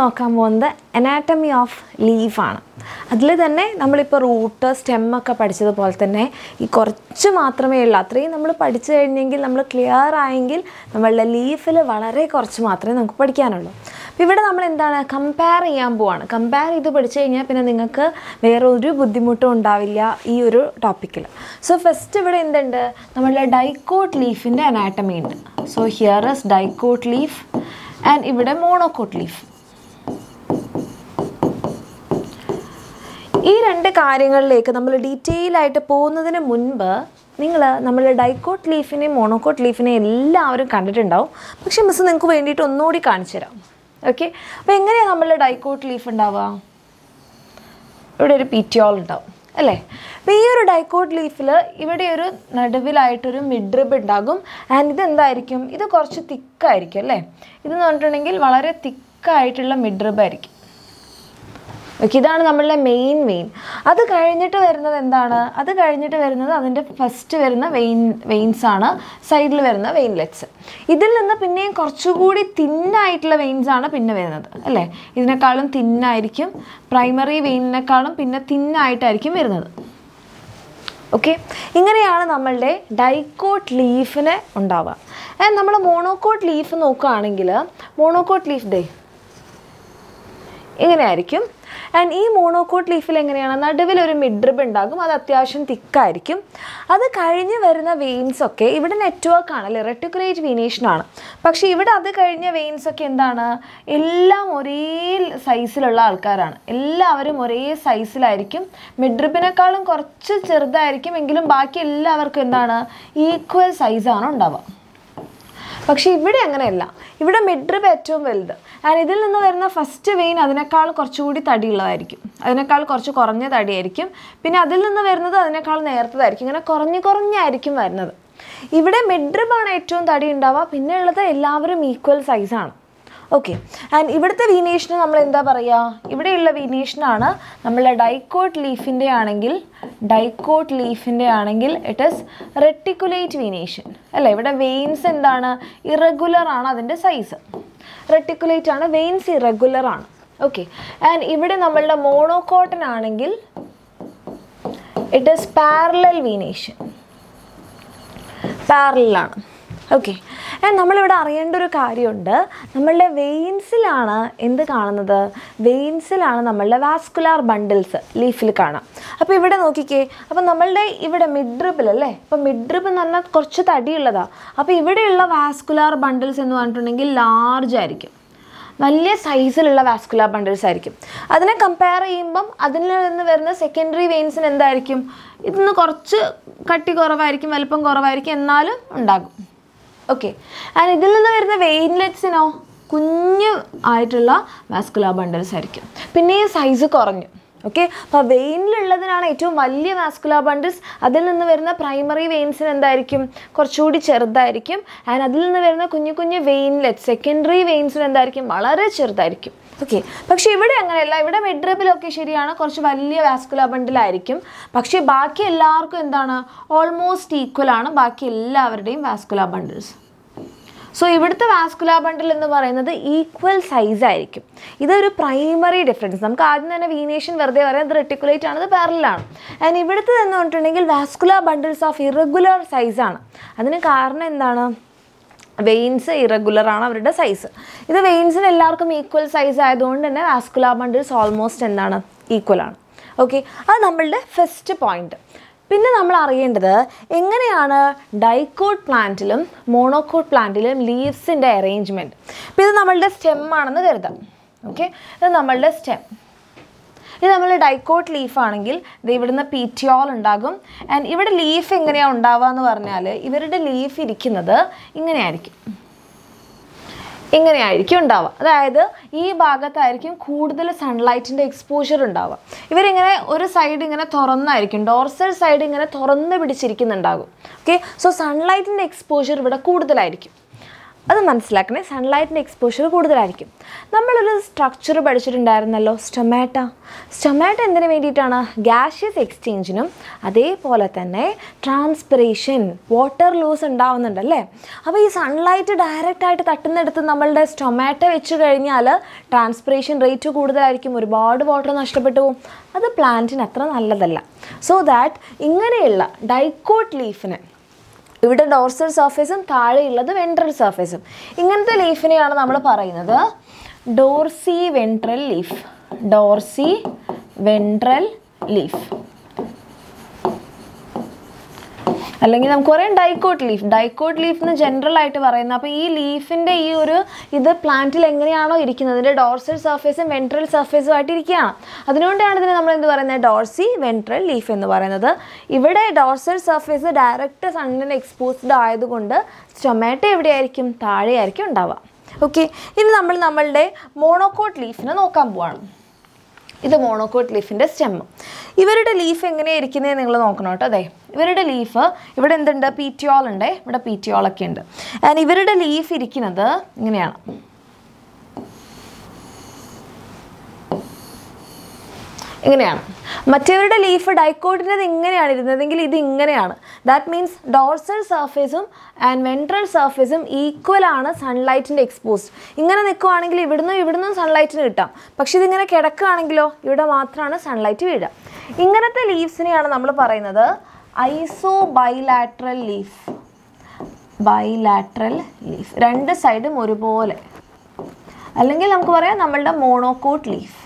നോക്കാൻ പോകുന്നത് anatomy of ലീഫാണ് അതിൽ തന്നെ നമ്മളിപ്പോൾ റൂട്ട് സ്റ്റെമ്മൊക്കെ പഠിച്ചതുപോലെ തന്നെ ഈ കുറച്ച് മാത്രമേ ഉള്ളൂ അത്രയും നമ്മൾ പഠിച്ചു കഴിഞ്ഞെങ്കിൽ നമ്മൾ ക്ലിയർ ആയെങ്കിൽ നമ്മളുടെ ലീഫിൽ വളരെ കുറച്ച് മാത്രമേ നമുക്ക് പഠിക്കാനുള്ളൂ അപ്പോൾ ഇവിടെ നമ്മൾ എന്താണ് കമ്പയർ ചെയ്യാൻ പോവാണ് കമ്പയർ ചെയ്ത് പഠിച്ചു കഴിഞ്ഞാൽ പിന്നെ നിങ്ങൾക്ക് വേറെ ഒരു ബുദ്ധിമുട്ടും ഉണ്ടാവില്ല ഈ ഒരു ടോപ്പിക്കിൽ സോ ഫസ്റ്റ് ഇവിടെ എന്തുണ്ട് നമ്മളുടെ ഡൈക്കോട്ട് ലീഫിൻ്റെ അനാറ്റമി ഉണ്ട് so here is dicot leaf and ഇവിടെ മോണോക്കോട്ട് ലീഫ് ഈ രണ്ട് കാര്യങ്ങളിലേക്ക് നമ്മൾ ഡീറ്റെയിൽ ആയിട്ട് പോകുന്നതിന് മുൻപ് നിങ്ങൾ നമ്മൾ ഡൈക്കോട്ട് ലീഫിനെയും മോണോക്കോട്ട് ലീഫിനെയും എല്ലാവരും കണ്ടിട്ടുണ്ടാവും പക്ഷേ മിസ് നിങ്ങൾക്ക് വേണ്ടിയിട്ട് ഒന്നുകൂടി കാണിച്ചു തരാം ഓക്കെ അപ്പോൾ എങ്ങനെയാണ് നമ്മളുടെ ഡൈക്കോട്ട് ലീഫ് ഉണ്ടാവുക ഇവിടെ ഒരു പീറ്റിയോൾ ഉണ്ടാവും അല്ലേ അപ്പോൾ ഈ ഒരു ഡൈക്കോട്ട് ലീഫിൽ ഇവിടെ ഒരു നടുവിലായിട്ടൊരു മിഡ്രിബ് ഉണ്ടാകും ആൻഡ് ഇത് എന്തായിരിക്കും ഇത് കുറച്ച് തിക്കായിരിക്കും അല്ലേ ഇതെന്ന് പറഞ്ഞിട്ടുണ്ടെങ്കിൽ വളരെ തിക്കായിട്ടുള്ള മിഡ്രിബ് ആയിരിക്കും ഓക്കെ ഇതാണ് നമ്മളുടെ മെയിൻ വെയിൻ അത് കഴിഞ്ഞിട്ട് വരുന്നത് എന്താണ് അത് കഴിഞ്ഞിട്ട് വരുന്നത് അതിൻ്റെ ഫസ്റ്റ് വരുന്ന വെയിൻ വെയിൻസ് ആണ് സൈഡിൽ വരുന്ന വെയിൻലെറ്റ്സ് ഇതിൽ നിന്ന് പിന്നെയും കുറച്ചുകൂടി തിന്നായിട്ടുള്ള വെയിൻസ് ആണ് പിന്നെ വരുന്നത് അല്ലേ ഇതിനേക്കാളും തിന്നായിരിക്കും പ്രൈമറി വെയിനിനേക്കാളും പിന്നെ തിന്നായിട്ടായിരിക്കും വരുന്നത് ഓക്കെ ഇങ്ങനെയാണ് നമ്മളുടെ ഡൈക്കോട്ട് ലീഫിന് ഉണ്ടാവുക ആൻഡ് നമ്മൾ മോണോക്കോട്ട് ലീഫ് നോക്കുകയാണെങ്കിൽ മോണോക്കോട്ട് ലീഫ് ഡേ ഇങ്ങനെയായിരിക്കും ആൻഡ് ഈ മോണോക്കോട്ട് ലീഫിൽ എങ്ങനെയാണ് നടുവിൽ ഒരു മിഡ്രിബ് ഉണ്ടാകും അത് അത്യാവശ്യം തിക്കായിരിക്കും അത് കഴിഞ്ഞ് വരുന്ന വെയിൻസ് ഒക്കെ ഇവിടെ നെറ്റ്വർക്ക് ആണ് അല്ലേ റെട്ടിക്കുലേറ്റ് വീനേഷൻ ആണ് പക്ഷേ ഇവിടെ അത് കഴിഞ്ഞ വെയിൻസ് ഒക്കെ എന്താണ് എല്ലാം ഒരേ സൈസിലുള്ള ആൾക്കാരാണ് എല്ലാവരും ഒരേ സൈസിലായിരിക്കും മിഡ്രിബിനേക്കാളും കുറച്ച് ചെറുതായിരിക്കും എങ്കിലും ബാക്കി എല്ലാവർക്കും എന്താണ് ഈക്വൽ സൈസാണ് ഉണ്ടാവുക പക്ഷേ ഇവിടെ അങ്ങനെയല്ല ഇവിടെ മിഡ്രിബ് ഏറ്റവും വലുത് ആൻഡ് ഇതിൽ നിന്ന് വരുന്ന ഫസ്റ്റ് വെയിൻ അതിനേക്കാൾ കുറച്ചുകൂടി തടിയുള്ളതായിരിക്കും അതിനേക്കാൾ കുറച്ച് കുറഞ്ഞ തടിയായിരിക്കും പിന്നെ അതിൽ നിന്ന് വരുന്നത് അതിനേക്കാൾ നേരത്തതായിരിക്കും ഇങ്ങനെ കുറഞ്ഞ് കുറഞ്ഞായിരിക്കും വരുന്നത് ഇവിടെ മിഡ്രിബാണ് ഏറ്റവും തടി ഉണ്ടാവുക പിന്നെ ഉള്ളത് എല്ലാവരും ഈക്വൽ സൈസാണ് ഓക്കെ ആൻഡ് ഇവിടുത്തെ വീനേഷന് നമ്മൾ എന്താ പറയുക ഇവിടെയുള്ള വീനേഷനാണ് നമ്മളെ ഡൈക്കോട്ട് ലീഫിൻ്റെ ആണെങ്കിൽ ഡൈക്കോട്ട് ലീഫിൻ്റെ ആണെങ്കിൽ ഇറ്റ് ഇസ് റെട്ടിക്കുലേറ്റ് വീനേഷൻ അല്ലേ ഇവിടെ വെയിൻസ് എന്താണ് ഇറഗുലർ ആണ് അതിൻ്റെ സൈസ് റെട്ടിക്കുലേറ്റ് ആണ് വെയിൻസ് ഇറഗുലർ ആണ് ഓക്കെ ആൻഡ് ഇവിടെ നമ്മളുടെ മോണോക്കോട്ടൻ ആണെങ്കിൽ ഇറ്റ് ഇസ് പാരലൽ വീനേഷൻ പാരലാണ് ഓക്കെ ആൻഡ് നമ്മളിവിടെ അറിയേണ്ട ഒരു കാര്യമുണ്ട് നമ്മളുടെ വെയിൻസിലാണ് എന്ത് കാണുന്നത് വെയിൻസിലാണ് നമ്മളുടെ വാസ്കുലാർ ബണ്ടിൽസ് ലീഫിൽ കാണാം അപ്പോൾ ഇവിടെ നോക്കിക്കേ അപ്പോൾ നമ്മളുടെ ഇവിടെ മിഡ്രിബിൽ അല്ലേ അപ്പോൾ മിഡ്രിബ് എന്ന് പറഞ്ഞാൽ കുറച്ച് തടിയുള്ളതാണ് അപ്പോൾ ഇവിടെയുള്ള വാസ്കുലാർ ബണ്ടിൽസ് എന്ന് പറഞ്ഞിട്ടുണ്ടെങ്കിൽ ലാർജ് ആയിരിക്കും വലിയ സൈസിലുള്ള വാസ്കുലാർ ബണ്ടിൽസ് ആയിരിക്കും അതിനെ കമ്പയർ ചെയ്യുമ്പം അതിൽ നിന്ന് വരുന്ന സെക്കൻഡറി വെയിൻസിന് എന്തായിരിക്കും ഇതിന്ന് കുറച്ച് കട്ടി കുറവായിരിക്കും വലിപ്പം കുറവായിരിക്കും എന്നാലും ഉണ്ടാകും ഓക്കെ ആൻഡ് ഇതിൽ നിന്ന് വരുന്ന വെയിൻലെറ്റ്സിനോ കുഞ്ഞു ആയിട്ടുള്ള വാസ്കുലാർ ബണ്ടിൽസ് ആയിരിക്കും പിന്നെയും സൈസ് കുറഞ്ഞു ഓക്കെ അപ്പോൾ വെയിനിലുള്ളതിനാണ് ഏറ്റവും വലിയ വാസ്കുലാർ ബണ്ടിൽസ് അതിൽ നിന്ന് വരുന്ന പ്രൈമറി വെയിൻസിന് എന്തായിരിക്കും കുറച്ചുകൂടി ചെറുതായിരിക്കും ആൻഡ് അതിൽ നിന്ന് വരുന്ന കുഞ്ഞു കുഞ്ഞു വെയിൻലെറ്റ് സെക്കൻഡറി വെയിൻസിന് എന്തായിരിക്കും വളരെ ചെറുതായിരിക്കും ഓക്കെ പക്ഷേ ഇവിടെ അങ്ങനെയല്ല ഇവിടെ മിഡ്രിബിലൊക്കെ ശരിയാണ് കുറച്ച് വലിയ വാസ്കുലാർ ബണ്ടിലായിരിക്കും പക്ഷേ ബാക്കി എല്ലാവർക്കും എന്താണ് ഓൾമോസ്റ്റ് ഈക്വൽ ആണ് ബാക്കി എല്ലാവരുടെയും വാസ്കുലാർ ബണ്ടിൽസ് സോ ഇവിടുത്തെ വാസ്കുലാർ ബണ്ടിൽ എന്ന് പറയുന്നത് ഈക്വൽ സൈസ് ആയിരിക്കും ഇതൊരു പ്രൈമറി ഡിഫറൻസ് നമുക്ക് ആദ്യം തന്നെ വീനേഷൻ വെറുതെ പറയാം ഇത് റെട്ടിക്കുലേറ്റ് ആണ് ഇത് പാരലാണ് ആൻഡ് ഇവിടുത്തെ എന്ന് പറഞ്ഞിട്ടുണ്ടെങ്കിൽ വാസ്കുലാർ ബണ്ടിൽസ് ഓഫ് ഇറഗുലർ സൈസാണ് അതിന് കാരണം എന്താണ് വെയിൻസ് ഇറഗുലർ ആണ് അവരുടെ സൈസ് ഇത് വെയിൻസിന് എല്ലാവർക്കും ഈക്വൽ സൈസ് ആയതുകൊണ്ട് തന്നെ വാസ്കുലാർ ബണ്ടിൽസ് ഓൾമോസ്റ്റ് എന്താണ് ഈക്വൽ ആണ് ഓക്കെ അത് നമ്മളുടെ ഫസ്റ്റ് പോയിന്റ് പിന്നെ നമ്മൾ അറിയേണ്ടത് എങ്ങനെയാണ് ഡൈക്കോട്ട് പ്ലാന്റിലും മോണോക്കോട്ട് പ്ലാന്റിലും ലീവ്സിൻ്റെ അറേഞ്ച്മെൻറ്റ് ഇപ്പോൾ ഇത് നമ്മളുടെ സ്റ്റെം ആണെന്ന് കരുതാം ഓക്കെ ഇത് നമ്മളുടെ സ്റ്റെം ഇത് നമ്മൾ ഡൈക്കോട്ട് ലീഫ് ആണെങ്കിൽ ഇത് ഇവിടുന്ന് പീറ്റിയോൾ ഉണ്ടാകും ആൻഡ് ഇവിടെ ലീഫ് എങ്ങനെയാണ് ഉണ്ടാവുക എന്ന് പറഞ്ഞാൽ ഇവരുടെ ലീഫ് ഇരിക്കുന്നത് ഇങ്ങനെയായിരിക്കും ഇങ്ങനെയായിരിക്കും ഉണ്ടാവുക അതായത് ഈ ഭാഗത്തായിരിക്കും കൂടുതൽ സൺലൈറ്റിൻ്റെ എക്സ്പോഷർ ഉണ്ടാവുക ഇവരിങ്ങനെ ഒരു സൈഡ് ഇങ്ങനെ തുറന്നായിരിക്കും ഡോർസൽ സൈഡ് ഇങ്ങനെ തുറന്ന് പിടിച്ചിരിക്കുന്നുണ്ടാകും ഓക്കെ സോ സൺലൈറ്റിൻ്റെ എക്സ്പോഷർ ഇവിടെ കൂടുതലായിരിക്കും അത് മനസ്സിലാക്കണേ സൺലൈറ്റിൻ്റെ എക്സ്പോഷർ കൂടുതലായിരിക്കും നമ്മളൊരു സ്ട്രക്ചർ പഠിച്ചിട്ടുണ്ടായിരുന്നല്ലോ സ്റ്റൊമാറ്റ സ്റ്റൊമാറ്റ എന്തിനു വേണ്ടിയിട്ടാണ് ഗ്യാഷ്യസ് എക്സ്ചേഞ്ചിനും അതേപോലെ തന്നെ ട്രാൻസ്പിറേഷൻ വാട്ടർ ലൂസ് ഉണ്ടാവുന്നുണ്ടല്ലേ അപ്പോൾ ഈ സൺലൈറ്റ് ഡയറക്റ്റ് ആയിട്ട് തട്ടുന്നിടത്ത് നമ്മളുടെ സ്റ്റൊമാറ്റ വെച്ച് കഴിഞ്ഞാൽ ട്രാൻസ്പിറേഷൻ റേറ്റ് കൂടുതലായിരിക്കും ഒരുപാട് വാട്ടർ നഷ്ടപ്പെട്ടു പോകും അത് പ്ലാന്റിന് അത്ര നല്ലതല്ല സോ ദാറ്റ് ഇങ്ങനെയുള്ള ഡൈക്കോട്ട് ലീഫിന് ഇവിടെ ഡോർസൽ സർഫേസും താഴെയുള്ളത് വെൻട്രൽ സർഫേസും ഇങ്ങനത്തെ ലീഫിനെയാണ് നമ്മൾ പറയുന്നത് dorsiventral leaf dorsiventral leaf അല്ലെങ്കിൽ നമുക്ക് പറയാം ഡൈക്കോട്ട് ലീഫ് ഡൈക്കോട്ട് ലീഫ് എന്ന് ജനറൽ ആയിട്ട് പറയുന്നത് അപ്പോൾ ഈ ലീഫിൻ്റെ ഈ ഒരു ഇത് പ്ലാന്റിൽ എങ്ങനെയാണോ ഇരിക്കുന്നത് ഇതിൻ്റെ ഡോർസൽ സർഫേസും വെൻട്രൽ സർഫേസും ആയിട്ട് ഇരിക്കുകയാണ് അതുകൊണ്ടാണ് ഇതിനെ നമ്മൾ എന്ത് പറയുന്നത് ഡോർസി വെൻട്രൽ ലീഫ് എന്ന് പറയുന്നത് ഇവിടെ ഡോർസൽ സർഫേസ് ഡയറക്റ്റ് സണ്ണിന് എക്സ്പോസ്ഡ് ആയതുകൊണ്ട് സ്റ്റൊമാറ്റോ എവിടെയായിരിക്കും താഴെയായിരിക്കും ഉണ്ടാവുക ഓക്കെ ഇനി നമ്മൾ നമ്മളുടെ മോണോക്കോട്ട് ലീഫിനെ നോക്കാൻ പോവാണ് ഇത് മോണോക്കോട്ട് ലീഫിൻ്റെ സ്റ്റെം ഇവരുടെ ലീഫ് എങ്ങനെയാണ് ഇരിക്കുന്നത് നിങ്ങൾ നോക്കണം കേട്ടോ അതെ ഇവരുടെ ലീഫ് ഇവിടെ എന്തുണ്ട് പീറ്റിയോൾ ഉണ്ട് ഇവിടെ പീറ്റിയോൾ ഒക്കെ ഉണ്ട് ആൻഡ് ഇവരുടെ ലീഫ് ഇരിക്കുന്നത് ഇങ്ങനെയാണ് ഇങ്ങനെയാണ് മറ്റവരുടെ ലീഫ് ഡൈക്കോട്ടിൻ്റെത് ഇങ്ങനെയാണ് ഇരുന്നതെങ്കിൽ ഇത് ഇങ്ങനെയാണ് ദാറ്റ് മീൻസ് ഡോർസൽ സർഫേസും ആൻഡ് വെൻട്രൽ സർഫേസും ഈക്വൽ ആണ് സൺലൈറ്റിൻ്റെ എക്സ്പോസ്ഡ് ഇങ്ങനെ നിൽക്കുവാണെങ്കിൽ ഇവിടുന്ന് ഇവിടുന്ന് സൺലൈറ്റിന് കിട്ടാം പക്ഷെ ഇതിങ്ങനെ കിടക്കുകയാണെങ്കിലോ ഇവിടെ മാത്രമാണ് സൺലൈറ്റ് വീഴുക ഇങ്ങനത്തെ ലീവ്സിനെയാണ് നമ്മൾ പറയുന്നത് isobilateral leaf bilateral leaf രണ്ട് സൈഡും ഒരുപോലെ അല്ലെങ്കിൽ നമുക്ക് പറയാം നമ്മളുടെ മോണോക്കോട്ട് ലീഫ്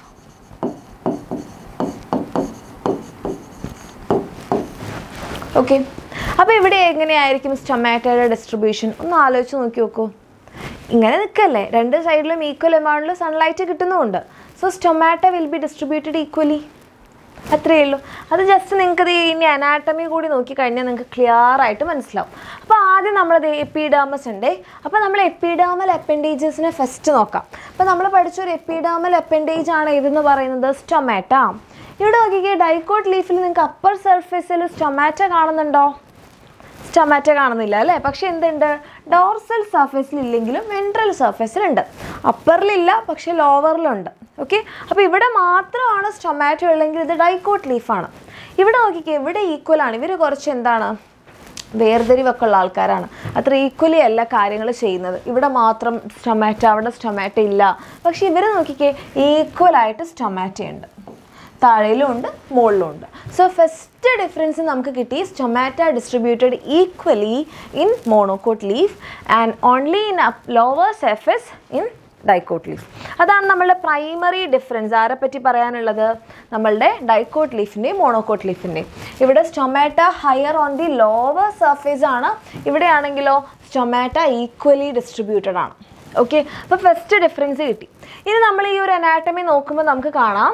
ഓക്കെ അപ്പോൾ ഇവിടെ എങ്ങനെയായിരിക്കും സ്റ്റൊമാറ്റോയുടെ ഡിസ്ട്രിബ്യൂഷൻ ഒന്ന് ആലോചിച്ച് നോക്കി നോക്കൂ ഇങ്ങനെ നിൽക്കല്ലേ രണ്ട് സൈഡിലും ഈക്വൽ എമൗണ്ടിൽ സൺലൈറ്റ് കിട്ടുന്നുമുണ്ട് so stomata will be distributed equally അത്രയേ ഉള്ളൂ അത് ജസ്റ്റ് നിങ്ങൾക്ക് ഇനി അനാട്ടമി കൂടി നോക്കിക്കഴിഞ്ഞാൽ നിങ്ങൾക്ക് ക്ലിയർ ആയിട്ട് മനസ്സിലാവും അപ്പോൾ ആദ്യം നമ്മളത് എപ്പിഡാമസ് ഉണ്ട് അപ്പോൾ നമ്മൾ എപ്പിഡാമൽ അപ്പൻഡേജസിനെ ഫസ്റ്റ് നോക്കാം അപ്പോൾ നമ്മൾ പഠിച്ചൊരു എപ്പിഡാമൽ അപ്പൻഡേജ് ആണ് ഇതെന്ന് പറയുന്നത് സ്റ്റൊമാറ്റ ഇവിടെ നോക്കിക്കേ ഡൈക്കോട്ട് ലീഫിൽ നിങ്ങൾക്ക് അപ്പർ സർഫേസിൽ സ്റ്റൊമാറ്റ കാണുന്നുണ്ടോ സ്റ്റൊമാറ്റോ കാണുന്നില്ല അല്ലേ പക്ഷെ എന്തുണ്ട് ഡോർസൽ സർഫേസിൽ ഇല്ലെങ്കിലും വെൻട്രൽ സർഫേസിലുണ്ട് അപ്പറിലില്ല പക്ഷെ ലോവറിലുണ്ട് ഓക്കെ അപ്പോൾ ഇവിടെ മാത്രമാണ് സ്റ്റൊമാറ്റോ ഉള്ളെങ്കിൽ ഇത് ഡൈക്കോട്ട് ലീഫാണ് ഇവിടെ നോക്കിക്കേ ഇവിടെ ഈക്വൽ ആണ് ഇവർ കുറച്ച് എന്താണ് വേർതിരിവൊക്കെ ഉള്ള ആൾക്കാരാണ് അത്ര ഈക്വലി അല്ല കാര്യങ്ങൾ ചെയ്യുന്നത് ഇവിടെ മാത്രം സ്റ്റൊമാറ്റോ അവിടെ സ്റ്റൊമാറ്റോ ഇല്ല പക്ഷെ ഇവർ നോക്കിക്കേ ഈക്വലായിട്ട് സ്റ്റൊമാറ്റോ ഉണ്ട് താഴെയിലും ഉണ്ട് മുകളിലും ഉണ്ട് സോ ഫസ്റ്റ് ഡിഫറൻസ് നമുക്ക് കിട്ടി stomata distributed equally in monocot leaf and only in lower surface in dicot leaf അതാണ് നമ്മളുടെ പ്രൈമറി ഡിഫറൻസ് ആരെ പറ്റി പറയാനുള്ളത് നമ്മളുടെ ഡൈക്കോട്ട് ലീഫിൻ്റെയും മോണോക്കോട്ട് ലീഫിൻ്റെയും ഇവിടെ stomata higher on the lower surface ആണ് ഇവിടെയാണെങ്കിലോ സ്റ്റൊമാറ്റ ഈക്വലി ഡിസ്ട്രിബ്യൂട്ടഡ് ആണ് ഓക്കെ അപ്പോൾ ഫസ്റ്റ് ഡിഫറൻസ് കിട്ടി ഇനി നമ്മൾ ഈ ഒരു അനാട്ടമി നോക്കുമ്പോൾ നമുക്ക് കാണാം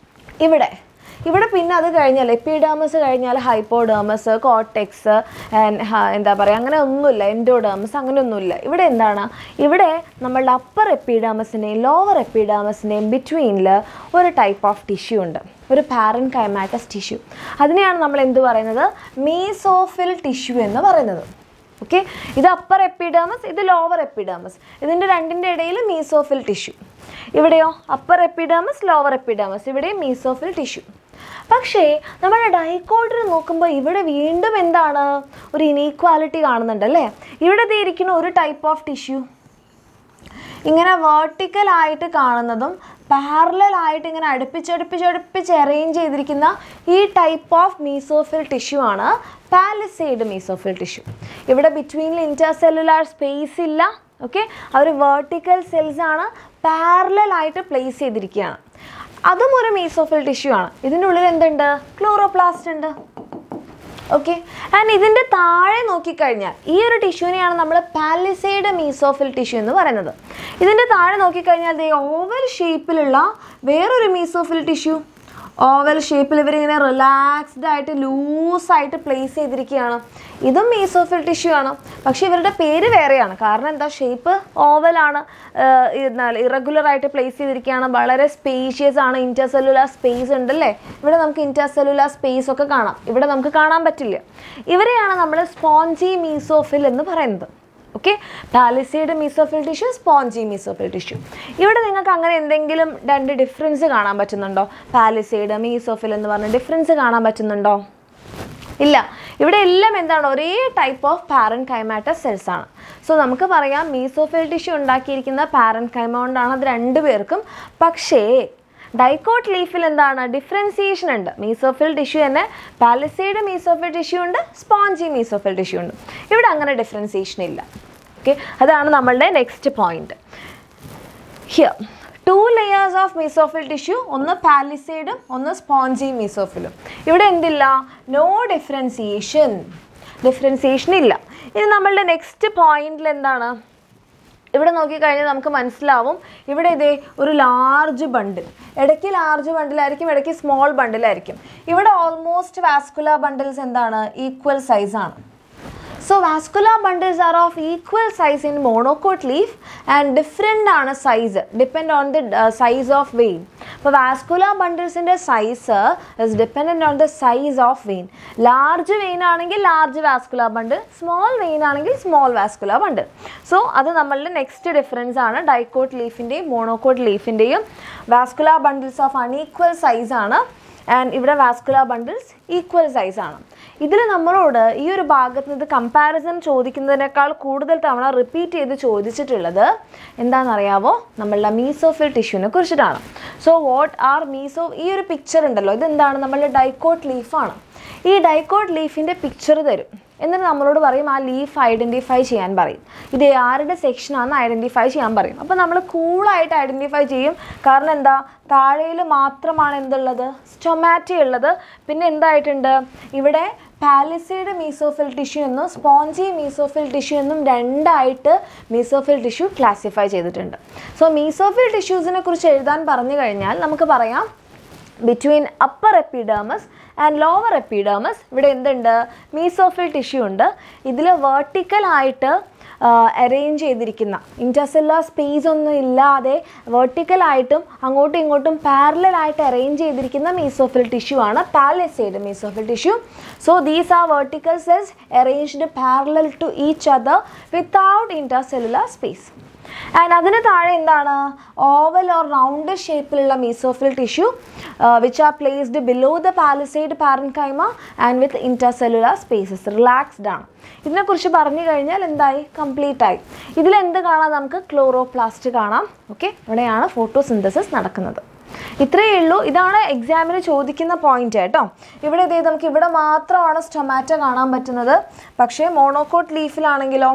ഇവിടെ ഇവിടെ പിന്നെ അത് കഴിഞ്ഞാൽ എപ്പിഡേമസ് കഴിഞ്ഞാൽ ഹൈപ്പോഡേമസ് കോട്ടെക്സ് എന്താ പറയുക അങ്ങനെ ഒന്നുമില്ല എൻഡോഡേമസ് അങ്ങനെ ഒന്നുമില്ല ഇവിടെ എന്താണ് ഇവിടെ നമ്മളുടെ അപ്പർ എപ്പിഡേമസിൻ്റെയും ലോവർ എപ്പിഡേമസിൻ്റെയും ബിറ്റ്വീനിൽ ഒരു ടൈപ്പ് ഓഫ് ടിഷ്യൂ ഉണ്ട് ഒരു പാരൻ കൈമാറ്റസ് ടിഷ്യൂ അതിനെയാണ് നമ്മൾ എന്ത് പറയുന്നത് മീസോഫിൽ ടിഷ്യൂ എന്ന് പറയുന്നത് ഓക്കെ ഇത് അപ്പർ എപ്പിഡേമസ് ഇത് ലോവർ എപ്പിഡേമസ് ഇതിൻ്റെ രണ്ടിൻ്റെ ഇടയിൽ മീസോഫിൽ ടിഷ്യൂ ഇവിടെയോ അപ്പർ എപ്പിഡേമസ് ലോവർ എപ്പിഡേമസ് ഇവിടെയും മീസോഫിൽ ടിഷ്യൂ പക്ഷേ നമ്മുടെ ഡൈക്കോട്ടിൽ നോക്കുമ്പോൾ ഇവിടെ വീണ്ടും എന്താണ് ഒരു ഇനീക്വാലിറ്റി കാണുന്നുണ്ട് അല്ലേ ഇവിടെ ദേ ഇരിക്കുന്ന ഒരു ടൈപ്പ് ഓഫ് ടിഷ്യൂ ഇങ്ങനെ വേർട്ടിക്കൽ ആയിട്ട് കാണുന്നതും പാരലൽ ആയിട്ട് ഇങ്ങനെ അടുപ്പിച്ചടുപ്പിച്ചടുപ്പിച്ച് അറേഞ്ച് ചെയ്തിരിക്കുന്ന ഈ ടൈപ്പ് ഓഫ് മീസോഫിൽ ടിഷ്യൂ ആണ് പാലിസൈഡ് മീസോഫിൽ ടിഷ്യൂ ഇവിടെ ബിറ്റ്വീനിൽ ഇൻറ്റർസെല്ലുലാർ സ്പേസ് ഇല്ല ഓക്കെ അവർ വേർട്ടിക്കൽ സെൽസ് ആണ് പാരലൽ ആയിട്ട് പ്ലേസ് ചെയ്തിരിക്കുകയാണ് അതും ഒരു മീസോഫിൽ ടിഷ്യൂ ആണ് ഇതിൻ്റെ ഉള്ളിൽ എന്തുണ്ട് ക്ലോറോപ്ലാസ്റ്റ് ഉണ്ട് ഓക്കെ ആൻഡ് ഇതിൻ്റെ താഴെ നോക്കിക്കഴിഞ്ഞാൽ ഈ ഒരു ടിഷ്യൂവിനെയാണ് നമ്മൾ പാലിസൈഡ് മീസോഫിൽ ടിഷ്യൂ എന്ന് പറയുന്നത് ഇതിൻ്റെ താഴെ നോക്കിക്കഴിഞ്ഞാൽ ദേ ഓവൽ ഷേപ്പിലുള്ള വേറൊരു മീസോഫിൽ ടിഷ്യൂ ഓവൽ ഷേപ്പിൽ ഇവരിങ്ങനെ റിലാക്സ്ഡ് ആയിട്ട് ലൂസായിട്ട് പ്ലേസ് ചെയ്തിരിക്കുകയാണ് ഇതും മീസോഫിൽ ടിഷ്യൂ ആണ് പക്ഷേ ഇവരുടെ പേര് വേറെയാണ് കാരണം എന്താ ഷേപ്പ് ഓവലാണ് ഇറഗുലർ ആയിട്ട് പ്ലേസ് ചെയ്തിരിക്കുകയാണ് വളരെ സ്പേഷ്യസ് ആണ് ഇൻറ്റർസെല്ലുലാർ സ്പേസ് ഉണ്ടല്ലേ ഇവിടെ നമുക്ക് ഇൻറ്റർസെല്ലുലാർ സ്പേസ് ഒക്കെ കാണാം ഇവിടെ നമുക്ക് കാണാൻ പറ്റില്ല ഇവരെയാണ് നമ്മൾ സ്പോഞ്ചി മീസോഫിൽ എന്ന് പറയുന്നത് okay palisade mesophyll tissue spongy mesophyll tissue ഇവിടെ നിങ്ങൾക്ക് അങ്ങനെ എന്തെങ്കിലും രണ്ട് ഡിഫറൻസ് കാണാൻ പറ്റുന്നുണ്ടോ പാലിസൈഡ് മീസോഫിൽ എന്ന് പറഞ്ഞ ഡിഫറൻസ് കാണാൻ പറ്റുന്നുണ്ടോ ഇല്ല ഇവിടെ എല്ലാം എന്താണ് ഒരേ ടൈപ്പ് ഓഫ് പാരൻ കൈമാറ്റ സെൽസ് ആണ് സോ നമുക്ക് പറയാം മീസോഫിൽ ടിഷ്യൂ ഉണ്ടാക്കിയിരിക്കുന്ന പാരൻ കൈമ കൊണ്ടാണ് അത് രണ്ടുപേർക്കും പക്ഷേ ഡൈക്കോട്ട് ലീഫിൽ എന്താണ് ഡിഫറൻസിയേഷൻ ഉണ്ട് മീസോഫിൽ ടിഷ്യൂ തന്നെ പാലിസൈഡ് മീസോഫിൽ ടിഷ്യൂ ഉണ്ട് സ്പോഞ്ചി മീസോഫിൽ ടിഷ്യൂ ഉണ്ട് ഇവിടെ അങ്ങനെ ഡിഫറൻസിയേഷൻ ഇല്ല ഓക്കെ അതാണ് നമ്മളുടെ next point here two layers of mesophyll tissue ഒന്ന് പാലിസൈഡും ഒന്ന് സ്പോഞ്ചി മീസോഫിലും ഇവിടെ എന്തില്ല നോ ഡിഫറൻസിയേഷൻ ഡിഫറൻസിയേഷൻ ഇല്ല ഇനി നമ്മളുടെ നെക്സ്റ്റ് പോയിന്റിൽ എന്താണ് ഇവിടെ നോക്കിക്കഴിഞ്ഞാൽ നമുക്ക് മനസ്സിലാവും ഇവിടെ ഇതേ ഒരു ലാർജ് ബണ്ടിൽ ഇടയ്ക്ക് ലാർജ് ബണ്ടിലായിരിക്കും ഇടയ്ക്ക് സ്മോൾ ബണ്ടിലായിരിക്കും ഇവിടെ ഓൾമോസ്റ്റ് വാസ്കുലർ ബണ്ടിൽസ് എന്താണ് ഈക്വൽ സൈസ് ആണ് so vascular bundles are of equal size in monocot leaf and different ആണ് size depend on the size of vein അപ്പോൾ വാസ്കുലർ ബണ്ടിൽസിൻ്റെ size is dependent on the size of vein large vein ആണെങ്കിൽ large vascular bundle small vein ആണെങ്കിൽ small vascular bundle so അത് നമ്മളുടെ next difference ആണ് dicot ലീഫിൻ്റെയും monocot ലീഫിൻ്റെയും vascular bundles of unequal size ആണ് ആൻഡ് ഇവിടെ വാസ്കുലർ ബണ്ടിൽസ് ഈക്വൽ സൈസ് ആണ് ഇതിൽ നമ്മളോട് ഈ ഒരു ഭാഗത്ത് നിന്ന് കമ്പാരിസൺ ചോദിക്കുന്നതിനേക്കാൾ കൂടുതൽ തവണ റിപ്പീറ്റ് ചെയ്ത് ചോദിച്ചിട്ടുള്ളത് എന്താണെന്നറിയാവോ നമ്മളുടെ മീസോഫിൽ ടിഷ്യൂവിനെ കുറിച്ചിട്ടാണ് സോ വാട്ട് ആർ മീസോ ഈ ഒരു പിക്ചർ ഉണ്ടല്ലോ ഇതെന്താണ് നമ്മളുടെ ഡൈക്കോട്ട് ലീഫാണ് ഈ ഡൈക്കോട്ട് ലീഫിൻ്റെ പിക്ചർ തരും എന്നിട്ട് നമ്മളോട് പറയും ആ ലീഫ് ഐഡൻറ്റിഫൈ ചെയ്യാൻ പറയും ഇത് ആരുടെ സെക്ഷനാണെന്ന് ഐഡൻറ്റിഫൈ ചെയ്യാൻ പറയും അപ്പോൾ നമ്മൾ കൂളായിട്ട് ഐഡൻറ്റിഫൈ ചെയ്യും കാരണം എന്താ താഴയിൽ മാത്രമാണ് എന്തുള്ളത് സ്റ്റൊമാറ്റോ ഉള്ളത് പിന്നെ എന്തായിട്ടുണ്ട് ഇവിടെ പാലിസൈഡ് മീസോഫിൽ ടിഷ്യൂ എന്നും സ്പോഞ്ചി മീസോഫിൽ ടിഷ്യൂ എന്നും രണ്ടായിട്ട് മീസോഫിൽ ടിഷ്യൂ ക്ലാസിഫൈ ചെയ്തിട്ടുണ്ട് സോ മീസോഫിൽ ടിഷ്യൂസിനെ കുറിച്ച് എഴുതാൻ പറഞ്ഞു കഴിഞ്ഞാൽ നമുക്ക് പറയാം between upper epidermis and lower epidermis ഇവിടെ എന്തുണ്ട് മീസോഫിൽ ടിഷ്യൂ ഉണ്ട് ഇതിൽ വെർട്ടിക്കലായിട്ട് അറേഞ്ച് ചെയ്തിരിക്കുന്ന ഇൻറ്റർസെല്ലുലാർ സ്പേസ് ഒന്നും ഇല്ലാതെ വെർട്ടിക്കലായിട്ടും അങ്ങോട്ടും ഇങ്ങോട്ടും പാരലായിട്ട് അറേഞ്ച് ചെയ്തിരിക്കുന്ന മീസോഫിൽ ടിഷ്യൂ ആണ് palisade mesophyll tissue so these are vertical cells arranged parallel to each other without intercellular space and അതിന് താഴെ എന്താണ് ഓവൽ ഓർ റൗണ്ട് ഷേപ്പിലുള്ള mesophyll tissue which are placed below the palisade parenchyma and with intercellular spaces relaxed ആണ് ഇതിനെക്കുറിച്ച് പറഞ്ഞു കഴിഞ്ഞാൽ എന്തായി complete ആയി ഇതിൽ എന്ത് കാണാം നമുക്ക് ക്ലോറോപ്ലാസ്റ്റ് കാണാം ഓക്കെ ഇവിടെയാണ് ഫോട്ടോസിന്തസിസ് നടക്കുന്നത് ഇത്രയേ ഉള്ളൂ ഇതാണ് എക്സാമിന് ചോദിക്കുന്ന പോയിന്റ് കേട്ടോ ഇവിടെ ഇതേ നമുക്ക് ഇവിടെ മാത്രമാണ് സ്റ്റൊമാറ്റോ കാണാൻ പറ്റുന്നത് പക്ഷേ മോണോക്കോട്ട് ലീഫിലാണെങ്കിലോ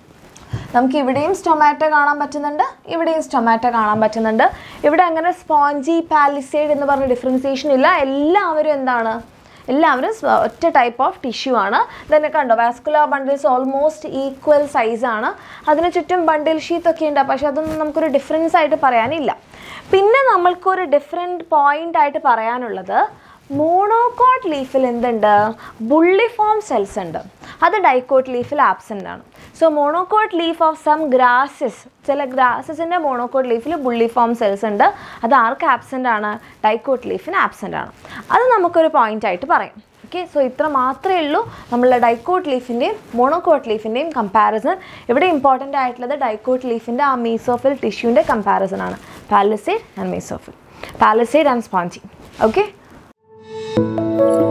നമുക്ക് ഇവിടെയും സ്റ്റൊമാറ്റോ കാണാൻ പറ്റുന്നുണ്ട് ഇവിടെയും സ്റ്റൊമാറ്റോ കാണാൻ പറ്റുന്നുണ്ട് ഇവിടെ അങ്ങനെ സ്പോഞ്ചി പാലിസൈഡ് എന്ന് പറഞ്ഞ ഡിഫറൻസിയേഷൻ ഇല്ല എല്ലാവരും എന്താണ് എല്ലാവരും സ്വ- ഒറ്റ ടൈപ്പ് ഓഫ് ടിഷ്യൂ ആണ് തന്നെ കണ്ടോ vascular bundles almost equal size ആണ് അതിന് ചുറ്റും ബണ്ടിൽ ഷീത്ത് ഒക്കെ ഉണ്ട് പക്ഷെ അതൊന്നും നമുക്കൊരു ഡിഫറൻസ് ആയിട്ട് പറയാനില്ല പിന്നെ നമ്മൾക്കൊരു ഡിഫറെൻറ്റ് പോയിന്റ് ആയിട്ട് പറയാനുള്ളത് മോണോക്കോട്ട് ലീഫിൽ എന്തുണ്ട് ബുള്ളിഫോം സെൽസ് ഉണ്ട് അത് ഡൈക്കോട്ട് ലീഫിൽ ആബ്സെൻ്റ് ആണ് so monocot leaf of some grasses ചില ഗ്രാസസിൻ്റെ മോണോക്കോട്ട് ലീഫിൽ ബുള്ളിഫോം സെൽസ് ഉണ്ട് അത് ആർക്ക് ആബ്സെൻ്റ് ആണ് ഡൈക്കോട്ട് ലീഫിന് ആബ്സെൻ്റ് ആണ് അത് നമുക്കൊരു പോയിന്റ് ആയിട്ട് പറയാം ഓക്കെ സോ ഇത്ര മാത്രമേ ഉള്ളൂ നമ്മളുടെ ഡൈക്കോട്ട് ലീഫിൻ്റെയും മോണോക്കോട്ട് ലീഫിൻ്റെയും കമ്പാരിസൺ ഇവിടെ ഇമ്പോർട്ടൻ്റ് ആയിട്ടുള്ളത് ഡൈക്കോട്ട് ലീഫിൻ്റെ ആ മീസോഫിൽ ടിഷ്യൂൻ്റെ കമ്പാരിസൺ ആണ് palisade and mesophyll palisade and spongy okay